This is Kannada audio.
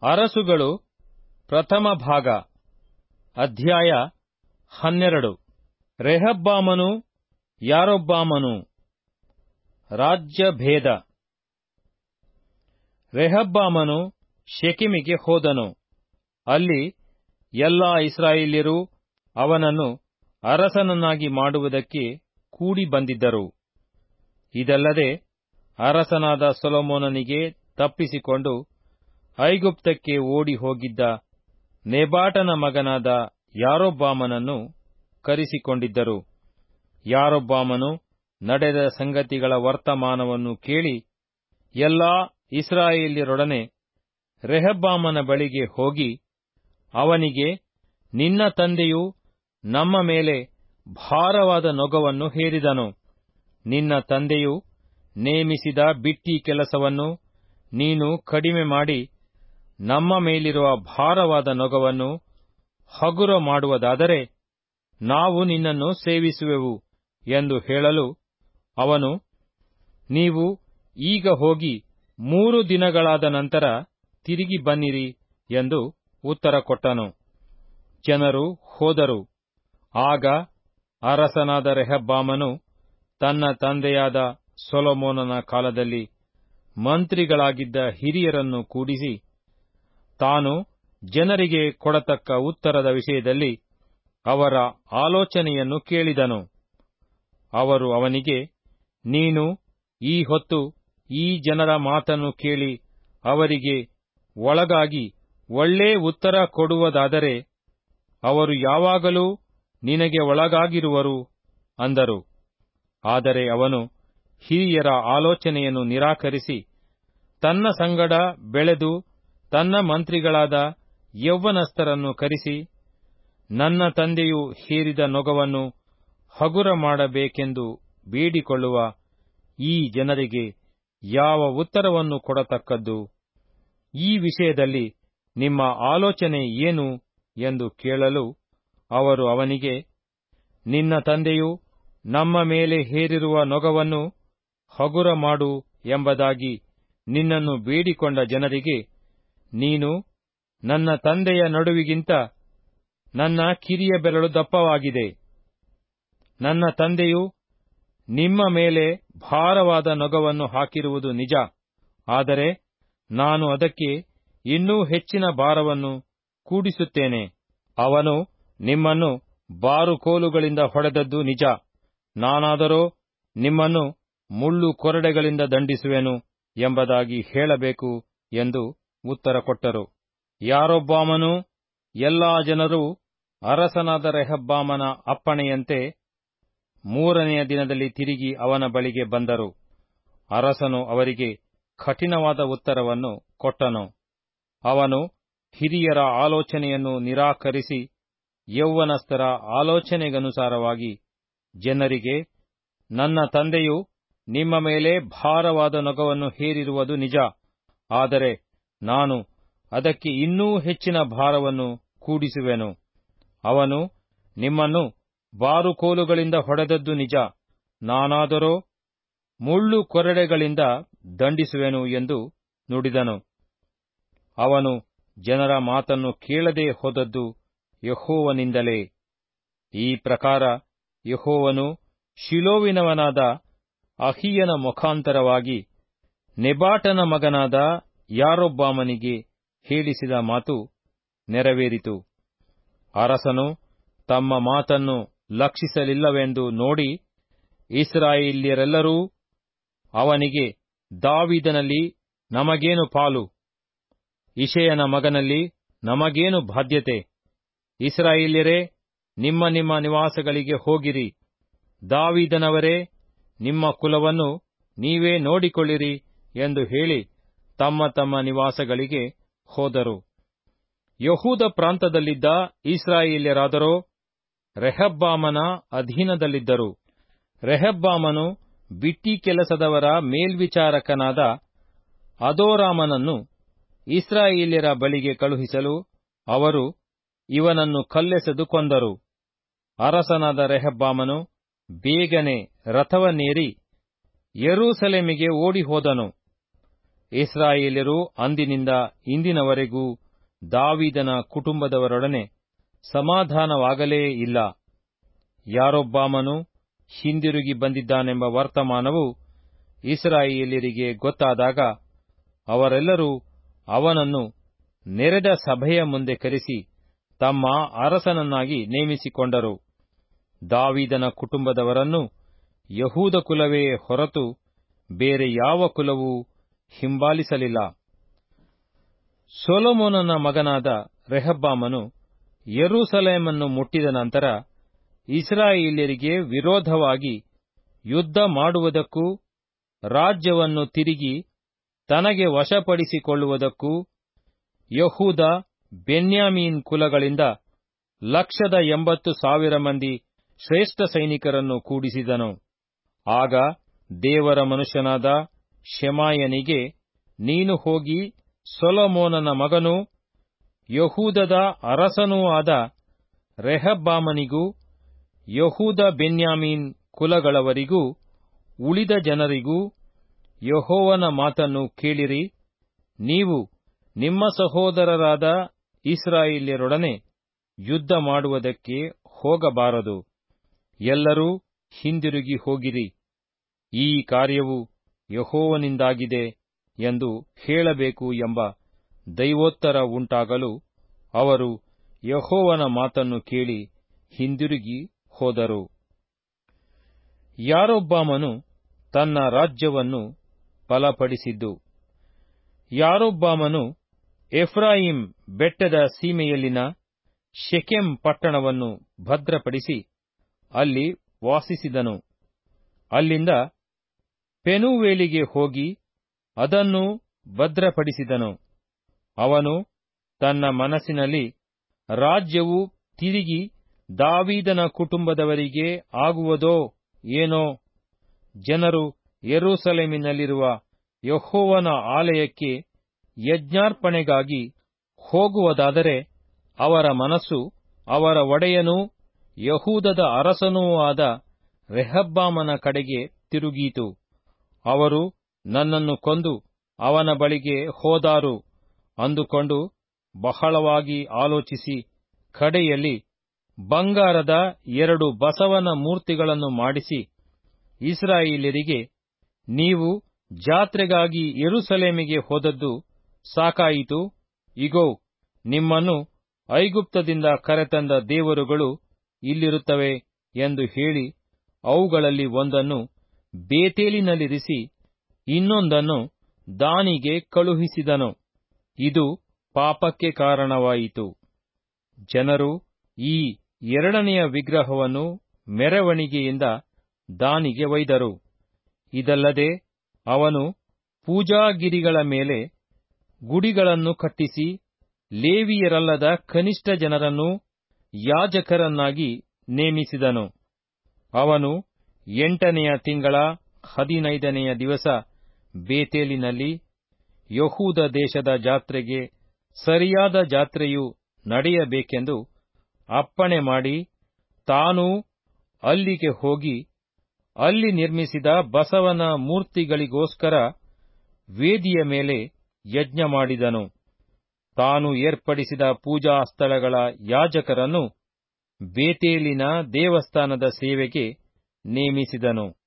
ಅರಸುಗಳು ಪ್ರಥಮ ಭಾಗ ಅಧ್ಯಾಯ ಹನ್ನೆರಡು ರೆಹಬ್ಬಾಮನು ಯಾರೊಬ್ಬಾಮನು ರಾಜ್ಯ ಭೇದ ರೆಹಬ್ಬಾಮನು ಶೆಕಿಮಿಗೆ ಹೋದನು ಅಲ್ಲಿ ಎಲ್ಲಾ ಇಸ್ರಾಯೇಲ್ಯರು ಅವನನ್ನು ಅರಸನನ್ನಾಗಿ ಮಾಡುವುದಕ್ಕೆ ಕೂಡಿ ಬಂದಿದ್ದರು ಇದಲ್ಲದೆ ಅರಸನಾದ ಸೊಲೊಮೋನನಿಗೆ ತಪ್ಪಿಸಿಕೊಂಡು ಐಗುಪ್ತಕ್ಕೆ ಓಡಿ ಹೋಗಿದ್ದ ನೆಬಾಟನ ಮಗನಾದ ಯಾರೊಬ್ಬಾಮನನ್ನು ಕರೆಸಿಕೊಂಡಿದ್ದರು ಯಾರೊಬ್ಬಾಮನು ನಡೆದ ಸಂಗತಿಗಳ ವರ್ತಮಾನವನ್ನು ಕೇಳಿ ಎಲ್ಲಾ ಇಸ್ರಾಯೇಲ್ಯರೊಡನೆ ರೆಹಬ್ಬಾಮನ ಬಳಿಗೆ ಹೋಗಿ ಅವನಿಗೆ ನಿನ್ನ ತಂದೆಯು ನಮ್ಮ ಮೇಲೆ ಭಾರವಾದ ನೊಗವನ್ನು ಹೇರಿದನು ನಿನ್ನ ತಂದೆಯು ನೇಮಿಸಿದ ಬಿಟ್ಟಿ ಕೆಲಸವನ್ನು ನೀನು ಕಡಿಮೆ ಮಾಡಿ ನಮ್ಮ ಮೇಲಿರುವ ಭಾರವಾದ ನೊಗವನ್ನು ಹಗುರ ಮಾಡುವುದಾದರೆ ನಾವು ನಿನ್ನನ್ನು ಸೇವಿಸುವೆವು ಎಂದು ಹೇಳಲು ಅವನು ನೀವು ಈಗ ಹೋಗಿ ಮೂರು ದಿನಗಳಾದ ನಂತರ ತಿರುಗಿ ಬನ್ನಿರಿ ಎಂದು ಉತ್ತರ ಕೊಟ್ಟನು ಜನರು ಹೋದರು ಆಗ ಅರಸನಾದ ರೆಹಬ್ಬಾಮನು ತನ್ನ ತಂದೆಯಾದ ಸೊಲೊಮೋನನ ಕಾಲದಲ್ಲಿ ಮಂತ್ರಿಗಳಾಗಿದ್ದ ಹಿರಿಯರನ್ನು ಕೂಡಿಸಿ ತಾನು ಜನರಿಗೆ ಕೊಡತಕ್ಕ ಉತ್ತರದ ವಿಷಯದಲ್ಲಿ ಅವರ ಆಲೋಚನೆಯನ್ನು ಕೇಳಿದನು ಅವರು ಅವನಿಗೆ ನೀನು ಈ ಹೊತ್ತು ಈ ಜನರ ಮಾತನ್ನು ಕೇಳಿ ಅವರಿಗೆ ಒಳಗಾಗಿ ಒಳ್ಳೆ ಉತ್ತರ ಕೊಡುವುದಾದರೆ ಅವರು ಯಾವಾಗಲೂ ನಿನಗೆ ಒಳಗಾಗಿರುವರು ಅಂದರು ಆದರೆ ಅವನು ಹಿರಿಯರ ಆಲೋಚನೆಯನ್ನು ನಿರಾಕರಿಸಿ ತನ್ನ ಸಂಗಡ ಬೆಳೆದು ತನ್ನ ಮಂತ್ರಿಗಳಾದ ಯೌವನಸ್ಥರನ್ನು ಕರೆಸಿ ನನ್ನ ತಂದೆಯು ಹೇರಿದ ನೊಗವನ್ನು ಹಗುರ ಮಾಡಬೇಕೆಂದು ಬೇಡಿಕೊಳ್ಳುವ ಈ ಜನರಿಗೆ ಯಾವ ಉತ್ತರವನ್ನು ಕೊಡತಕ್ಕದ್ದು ಈ ವಿಷಯದಲ್ಲಿ ನಿಮ್ಮ ಆಲೋಚನೆ ಏನು ಎಂದು ಕೇಳಲು ಅವರು ಅವನಿಗೆ ನಿನ್ನ ತಂದೆಯು ನಮ್ಮ ಮೇಲೆ ಹೇರಿರುವ ನೊಗವನ್ನು ಹಗುರ ಮಾಡು ಎಂಬುದಾಗಿ ನಿನ್ನನ್ನು ಬೇಡಿಕೊಂಡ ಜನರಿಗೆ ನೀನು ನನ್ನ ತಂದೆಯ ನಡುವಿಗಿಂತ ನನ್ನ ಕಿರಿಯ ಬೆರಳು ದಪ್ಪವಾಗಿದೆ ನನ್ನ ತಂದೆಯು ನಿಮ್ಮ ಮೇಲೆ ಭಾರವಾದ ನೊಗವನ್ನು ಹಾಕಿರುವುದು ನಿಜ ಆದರೆ ನಾನು ಅದಕ್ಕೆ ಇನ್ನೂ ಹೆಚ್ಚಿನ ಭಾರವನ್ನು ಕೂಡಿಸುತ್ತೇನೆ ಅವನು ನಿಮ್ಮನ್ನು ಬಾರುಕೋಲುಗಳಿಂದ ಹೊಡೆದದ್ದು ನಿಜ ನಾನಾದರೋ ನಿಮ್ಮನ್ನು ಮುಳ್ಳು ಕೊರಡೆಗಳಿಂದ ದಂಡಿಸುವೆನು ಎಂಬುದಾಗಿ ಹೇಳಬೇಕು ಎಂದು ಉತ್ತರ ಕೊಟ್ಟರು ಯಾರೊಬ್ಬಾಮನು ಎಲ್ಲಾ ಜನರು ಅರಸನಾದ ರೆಹಬ್ಬಾಮನ ಅಪ್ಪಣೆಯಂತೆ ಮೂರನೆಯ ದಿನದಲ್ಲಿ ತಿರುಗಿ ಅವನ ಬಳಿಗೆ ಬಂದರು ಅರಸನು ಅವರಿಗೆ ಕಠಿಣವಾದ ಉತ್ತರವನ್ನು ಕೊಟ್ಟನು ಅವನು ಹಿರಿಯರ ಆಲೋಚನೆಯನ್ನು ನಿರಾಕರಿಸಿ ಯೌವನಸ್ಥರ ಆಲೋಚನೆಗನುಸಾರವಾಗಿ ಜನರಿಗೆ ನನ್ನ ತಂದೆಯು ನಿಮ್ಮ ಮೇಲೆ ಭಾರವಾದ ನೊಗವನ್ನು ಹೇರಿರುವುದು ನಿಜ ಆದರೆ ನಾನು ಅದಕ್ಕೆ ಇನ್ನೂ ಹೆಚ್ಚಿನ ಭಾರವನ್ನು ಕೂಡಿಸುವೆನು ಅವನು ನಿಮ್ಮನ್ನು ಬಾರುಕೋಲುಗಳಿಂದ ಹೊಡೆದದ್ದು ನಿಜ ನಾನಾದರೋ ಮುಳ್ಳು ಕೊರಡೆಗಳಿಂದ ದಂಡಿಸುವೆನು ಎಂದು ನುಡಿದನು ಅವನು ಜನರ ಮಾತನ್ನು ಕೇಳದೆ ಹೋದದ್ದು ಯಹೋವನಿಂದಲೇ ಈ ಪ್ರಕಾರ ಯಹೋವನು ಶಿಲೋವಿನವನಾದ ಅಹಿಯನ ಮುಖಾಂತರವಾಗಿ ನೆಬಾಟನ ಮಗನಾದ ಯಾರೊಬ್ಬಾಮನಿಗೆ ಹೇಳಿಸಿದ ಮಾತು ನೆರವೇರಿತು ಅರಸನು ತಮ್ಮ ಮಾತನ್ನು ಲಕ್ಷಿಸಲಿಲ್ಲವೆಂದು ನೋಡಿ ಇಸ್ರಾಯೇಲ್ಯರೆಲ್ಲರೂ ಅವನಿಗೆ ದಾವಿದನಲ್ಲಿ ನಮಗೇನು ಪಾಲು ಇಷಯನ ಮಗನಲ್ಲಿ ನಮಗೇನು ಬಾಧ್ಯತೆ ಇಸ್ರಾಯೇಲ್ಯರೇ ನಿಮ್ಮ ನಿಮ್ಮ ನಿವಾಸಗಳಿಗೆ ಹೋಗಿರಿ ದಾವಿದನವರೇ ನಿಮ್ಮ ಕುಲವನ್ನು ನೀವೇ ನೋಡಿಕೊಳ್ಳಿರಿ ಎಂದು ಹೇಳಿ ತಮ್ಮ ತಮ್ಮ ನಿವಾಸಗಳಿಗೆ ಹೋದರು ಯಹೂದ ಪ್ರಾಂತದಲ್ಲಿದ್ದ ಇಸ್ರಾಯೇಲ್ಯರಾದರೋ ರೆಹಬ್ಬಾಮನ ಅಧೀನದಲ್ಲಿದ್ದರು ರೆಹಬ್ಬಾಮನು ಬಿಟ್ಟಿ ಕೆಲಸದವರ ಮೇಲ್ವಿಚಾರಕನಾದ ಅದೋರಾಮನನ್ನು ಇಸ್ರಾಯೇಲ್ಯರ ಬಳಿಗೆ ಕಳುಹಿಸಲು ಅವರು ಇವನನ್ನು ಕಲ್ಲೆಸೆದು ಕೊಂದರು ಅರಸನಾದ ರೆಹಬ್ಬಾಮನು ಬೇಗನೆ ರಥವನ್ನೇರಿ ಯೆರೂಸಲೇಮಿಗೆ ಓಡಿ ಹೋದನು ಇಸ್ರಾಯೇಲ್ಯರು ಅಂದಿನಿಂದ ಇಂದಿನವರೆಗೂ ದಾವಿದನ ಕುಟುಂಬದವರೊಡನೆ ಸಮಾಧಾನವಾಗಲೇ ಇಲ್ಲ ಯಾರೊಬ್ಬಾಮನು ಹಿಂದಿರುಗಿ ಬಂದಿದ್ದಾನೆಂಬ ವರ್ತಮಾನವು ಇಸ್ರಾಯೇಲ್ಯರಿಗೆ ಗೊತ್ತಾದಾಗ ಅವರೆಲ್ಲರೂ ಅವನನ್ನು ನೆರೆದ ಸಭೆಯ ಮುಂದೆ ಕರೆಸಿ ತಮ್ಮ ಅರಸನನ್ನಾಗಿ ನೇಮಿಸಿಕೊಂಡರು ದಾವಿದನ ಕುಟುಂಬದವರನ್ನು ಯಹೂದ ಕುಲವೇ ಹೊರತು ಬೇರೆ ಯಾವ ಕುಲವೂ ಹಿಂಬಾಲಿಸಲಿಲ್ಲ ಸೊಲೊಮೋನನ ಮಗನಾದ ರೆಹಬ್ಬಾಮನು ಯೆರೂಸಲೇಮನ್ನು ಮುಟ್ಟಿದ ನಂತರ ಇಸ್ರಾಯೇಲ್ಯರಿಗೆ ವಿರೋಧವಾಗಿ ಯುದ್ಧ ಮಾಡುವುದಕ್ಕೂ ರಾಜ್ಯವನ್ನು ತಿರುಗಿ ತನಗೆ ವಶಪಡಿಸಿಕೊಳ್ಳುವುದಕ್ಕೂ ಯಹೂದ ಬೆನ್ಯಾಮೀನ್ ಕುಲಗಳಿಂದ ಲಕ್ಷದ ಎಂಬತ್ತು ಸಾವಿರ ಮಂದಿ ಶ್ರೇಷ್ಠ ಸೈನಿಕರನ್ನು ಕೂಡಿಸಿದನು ಆಗ ದೇವರ ಮನುಷ್ಯನಾದ ಶೆಮಾಯನಿಗೆ ನೀನು ಹೋಗಿ ಸೊಲೊಮೋನನ ಮಗನೂ ಯಹೂದದ ಅರಸನೂ ಆದ ರೆಹಬ್ಬಾಮನಿಗೂ ಯಹೂದ ಬೆನ್ಯಾಮೀನ್ ಕುಲಗಳವರಿಗೂ ಉಳಿದ ಜನರಿಗೂ ಯಹೋವನ ಮಾತನ್ನು ಕೇಳಿರಿ ನೀವು ನಿಮ್ಮ ಸಹೋದರರಾದ ಇಸ್ರಾಯೇಲ್ಯರೊಡನೆ ಯುದ್ಧ ಮಾಡುವುದಕ್ಕೆ ಹೋಗಬಾರದು ಎಲ್ಲರೂ ಹಿಂದಿರುಗಿ ಹೋಗಿರಿ ಈ ಕಾರ್ಯವು ಯಹೋವನಿಂದಾಗಿದೆ ಎಂದು ಹೇಳಬೇಕು ಎಂಬ ದೈವೋತ್ತರ ಉಂಟಾಗಲು ಅವರು ಯಹೋವನ ಮಾತನ್ನು ಕೇಳಿ ಹಿಂದಿರುಗಿ ಹೋದರು ಯಾರೊಬ್ಬಾಮನು ತನ್ನ ರಾಜ್ಯವನ್ನು ಬಲಪಡಿಸಿದ್ದು ಯಾರೊಬ್ಬಾಮನು ಎಫ್ರಾಯಿಂ ಬೆಟ್ಟದ ಸೀಮೆಯಲ್ಲಿನ ಶೆಕೆಂ ಪಟ್ಟಣವನ್ನು ಭದ್ರಪಡಿಸಿ ಅಲ್ಲಿ ವಾಸಿಸಿದನು ಅಲ್ಲಿಂದ ಪೆನುವೇಲಿಗೆ ಹೋಗಿ ಅದನ್ನು ಭದ್ರಪಡಿಸಿದನು ಅವನು ತನ್ನ ಮನಸ್ಸಿನಲ್ಲಿ ರಾಜ್ಯವು ತಿರುಗಿ ದಾವೀದನ ಕುಟುಂಬದವರಿಗೆ ಆಗುವುದೋ ಏನೋ ಜನರು ಯೆರೂಸಲೇಮಿನಲ್ಲಿರುವ ಯಹೋವನ ಆಲಯಕ್ಕೆ ಯಜ್ಞಾರ್ಪಣೆಗಾಗಿ ಹೋಗುವುದಾದರೆ ಅವರ ಮನಸ್ಸು ಅವರ ಒಡೆಯನೂ ಯಹೂದದ ಅರಸನೂ ಆದ ರೆಹಬ್ಬಾಮನ ಕಡೆಗೆ ತಿರುಗೀತು ಅವರು ನನ್ನನ್ನು ಕೊಂದು ಅವನ ಬಳಿಗೆ ಹೋದಾರು ಅಂದುಕೊಂಡು ಬಹಳವಾಗಿ ಆಲೋಚಿಸಿ ಕಡೆಯಲ್ಲಿ ಬಂಗಾರದ ಎರಡು ಬಸವನ ಮೂರ್ತಿಗಳನ್ನು ಮಾಡಿಸಿ ಇಸ್ರಾಯೇಲ್ಯರಿಗೆ ನೀವು ಜಾತ್ರೆಗಾಗಿ ಯೆರೂಸಲೇಮಿಗೆ ಹೋದದ್ದು ಸಾಕಾಯಿತು ಇಗೋ ನಿಮ್ಮನ್ನು ಐಗುಪ್ತದಿಂದ ಕರೆತಂದ ದೇವರುಗಳು ಇಲ್ಲಿರುತ್ತವೆ ಎಂದು ಹೇಳಿ ಅವುಗಳಲ್ಲಿ ಒಂದನ್ನು ಬೇತೇಲಿನಲ್ಲಿರಿಸಿ ಇನ್ನೊಂದನ್ನು ದಾನಿಗೆ ಕಳುಹಿಸಿದನು ಇದು ಪಾಪಕ್ಕೆ ಕಾರಣವಾಯಿತು ಜನರು ಈ ಎರಡನೆಯ ವಿಗ್ರಹವನ್ನು ಮೆರವಣಿಗೆಯಿಂದ ದಾನಿಗೆ ಒಯ್ದರು ಇದಲ್ಲದೆ ಅವನು ಪೂಜಾಗಿರಿಗಳ ಮೇಲೆ ಗುಡಿಗಳನ್ನು ಕಟ್ಟಿಸಿ ಲೇವಿಯರಲ್ಲದ ಕನಿಷ್ಠ ಜನರನ್ನು ಯಾಜಕರನ್ನಾಗಿ ನೇಮಿಸಿದನು ಅವನು ಎಂಟನೆಯ ತಿಂಗಳ ಹದಿನೈದನೆಯ ದಿವಸ ಬೇತೇಲಿನಲ್ಲಿ ಯಹೂದ ದೇಶದ ಜಾತ್ರೆಗೆ ಸರಿಯಾದ ಜಾತ್ರೆಯು ನಡೆಯಬೇಕೆಂದು ಅಪ್ಪಣೆ ಮಾಡಿ ತಾನೂ ಅಲ್ಲಿಗೆ ಹೋಗಿ ಅಲ್ಲಿ ನಿರ್ಮಿಸಿದ ಬಸವನ ಮೂರ್ತಿಗಳಿಗೋಸ್ಕರ ವೇದಿಯ ಮೇಲೆ ಯಜ್ಞ ಮಾಡಿದನು ತಾನು ಏರ್ಪಡಿಸಿದ ಪೂಜಾ ಸ್ಥಳಗಳ ಯಾಜಕರನ್ನು ಬೇತೇಲಿನ ದೇವಸ್ಥಾನದ ಸೇವೆಗೆ ನೇಮಿಸಿದನು